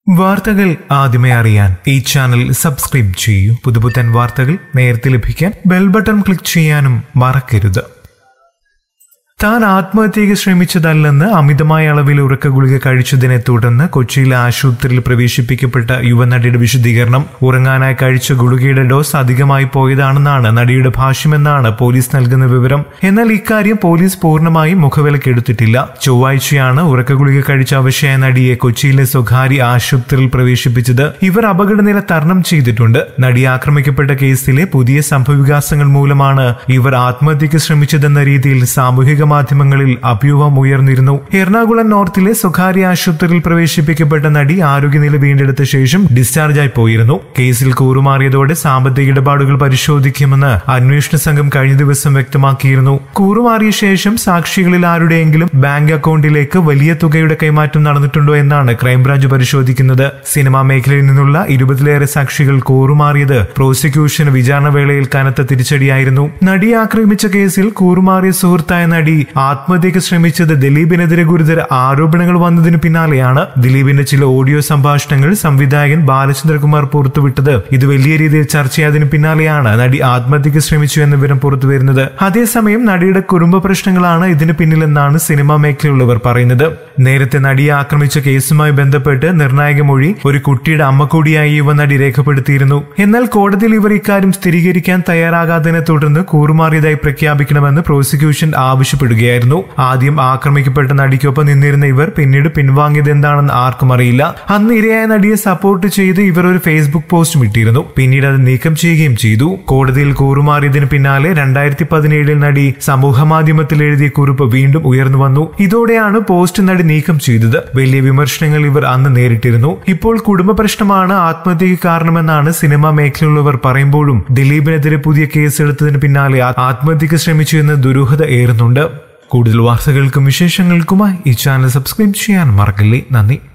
വാർത്തകൾ ആദ്യമേ അറിയാൻ ഈ ചാനൽ സബ്സ്ക്രൈബ് ചെയ്യൂ പുതുപുത്തൻ വാർത്തകൾ നേരത്തെ ലഭിക്കാൻ ബെൽ ബട്ടൺ ക്ലിക്ക് ചെയ്യാനും മറക്കരുത് താൻ ആത്മഹത്യയ്ക്ക് ശ്രമിച്ചതല്ലെന്ന് അമിതമായ അളവിൽ ഉറക്ക ഗുളിക കഴിച്ചതിനെ തുടർന്ന് കൊച്ചിയിലെ ആശുപത്രിയിൽ പ്രവേശിപ്പിക്കപ്പെട്ട യുവനടിയുടെ വിശദീകരണം ഉറങ്ങാനായി കഴിച്ച ഗുളികയുടെ ഡോസ് അധികമായി പോയതാണെന്നാണ് നടിയുടെ ഭാഷ്യമെന്നാണ് പോലീസ് നൽകുന്ന വിവരം എന്നാൽ ഇക്കാര്യം പോലീസ് പൂർണ്ണമായും മുഖവിലക്കെടുത്തിട്ടില്ല ചൊവ്വാഴ്ചയാണ് ഉറക്ക ഗുളിക കഴിച്ച അവശയായ നടിയെ കൊച്ചിയിലെ സ്വകാര്യ ആശുപത്രിയിൽ പ്രവേശിപ്പിച്ചത് ഇവർ അപകടനില തരണം ചെയ്തിട്ടുണ്ട് നടി ആക്രമിക്കപ്പെട്ട കേസിലെ പുതിയ സംഭവവികാസങ്ങൾ മൂലമാണ് ഇവർ ആത്മഹത്യയ്ക്ക് ശ്രമിച്ചതെന്ന രീതിയിൽ സാമൂഹിക മാധ്യമങ്ങളിൽ അഭ്യൂഹം ഉയർന്നിരുന്നു എറണാകുളം നോർത്തിലെ സ്വകാര്യ ആശുപത്രിയിൽ പ്രവേശിപ്പിക്കപ്പെട്ട നടി ആരോഗ്യനില വീണ്ടെടുത്ത ശേഷം ഡിസ്ചാർജായി പോയിരുന്നു കേസിൽ കൂറുമാറിയതോടെ സാമ്പത്തിക ഇടപാടുകൾ പരിശോധിക്കുമെന്ന് അന്വേഷണ സംഘം കഴിഞ്ഞ ദിവസം വ്യക്തമാക്കിയിരുന്നു കൂറുമാറിയ ശേഷം സാക്ഷികളിൽ ആരുടെയെങ്കിലും ബാങ്ക് അക്കൗണ്ടിലേക്ക് വലിയ തുകയുടെ കൈമാറ്റം നടന്നിട്ടുണ്ടോ എന്നാണ് ക്രൈംബ്രാഞ്ച് പരിശോധിക്കുന്നത് സിനിമാ മേഖലയിൽ നിന്നുള്ള ഇരുപതിലേറെ സാക്ഷികൾ കൂറുമാറിയത് പ്രോസിക്യൂഷന് വിചാരണ വേളയിൽ കനത്ത തിരിച്ചടിയായിരുന്നു നടിയെ ആക്രമിച്ച കേസിൽ കൂറുമാറിയ സുഹൃത്തായ നടി ആത്മഹത്യക്ക് ശ്രമിച്ചത് ദിലീപിനെതിരെ ഗുരുതര ആരോപണങ്ങൾ വന്നതിന് പിന്നാലെയാണ് ദിലീപിന്റെ ചില ഓഡിയോ സംഭാഷണങ്ങൾ സംവിധായകൻ ബാലചന്ദ്രകുമാർ പുറത്തുവിട്ടത് ഇത് വലിയ രീതിയിൽ ചർച്ചയായതിനു പിന്നാലെയാണ് നടി ആത്മഹത്യക്ക് ശ്രമിച്ചു എന്ന വിവരം പുറത്തുവരുന്നത് അതേസമയം നടിയുടെ കുടുംബ പ്രശ്നങ്ങളാണ് ഇതിന് പിന്നിലെന്നാണ് സിനിമാ മേഖലയുള്ളവർ പറയുന്നത് നേരത്തെ നടിയെ ആക്രമിച്ച കേസുമായി ബന്ധപ്പെട്ട് നിർണായക മൊഴി ഒരു കുട്ടിയുടെ അമ്മ കൂടിയായി യുവ നടി രേഖപ്പെടുത്തിയിരുന്നു എന്നാൽ കോടതിയിൽ ഇവർ ഇക്കാര്യം സ്ഥിരീകരിക്കാൻ തയ്യാറാകാത്തതിനെ തുടർന്ന് കൂറുമാറിയതായി പ്രഖ്യാപിക്കണമെന്ന് പ്രോസിക്യൂഷൻ ആവശ്യപ്പെടുകയായിരുന്നു ആദ്യം ആക്രമിക്കപ്പെട്ട നടിക്കൊപ്പം നിന്നിരുന്ന ഇവർ പിന്നീട് പിൻവാങ്ങിയത് എന്താണെന്ന് ആർക്കും അറിയില്ല അന്ന് ഇരയായ നടിയെ സപ്പോർട്ട് ചെയ്ത് ഇവർ ഒരു ഫേസ്ബുക്ക് പോസ്റ്റും ഇട്ടിരുന്നു പിന്നീട് അത് നീക്കം ചെയ്യുകയും ചെയ്തു കോടതിയിൽ കൂറുമാറിയതിന് പിന്നാലെ രണ്ടായിരത്തി പതിനേഴിൽ നടി സമൂഹ മാധ്യമത്തിൽ എഴുതിയ കുറിപ്പ് വീണ്ടും ഉയർന്നു വന്നു ഇതോടെയാണ് പോസ്റ്റ് നടി നീക്കം ചെയ്തത് വലിയ വിമർശനങ്ങൾ ഇവർ അന്ന് നേരിട്ടിരുന്നു ഇപ്പോൾ കുടുംബ പ്രശ്നമാണ് ആത്മഹത്യക്ക് കാരണമെന്നാണ് സിനിമാ മേഖലയുള്ളവർ പറയുമ്പോഴും ദിലീപിനെതിരെ പുതിയ കേസെടുത്തതിന് പിന്നാലെ ആത്മഹത്യക്ക് ശ്രമിച്ചു എന്ന് ദുരൂഹത ഏറുന്നുണ്ട് കൂടുതൽ വാർത്തകൾക്കും വിശേഷങ്ങൾക്കുമായി ഈ ചാനൽ സബ്സ്ക്രൈബ് ചെയ്യാൻ മറക്കല്ലേ നന്ദി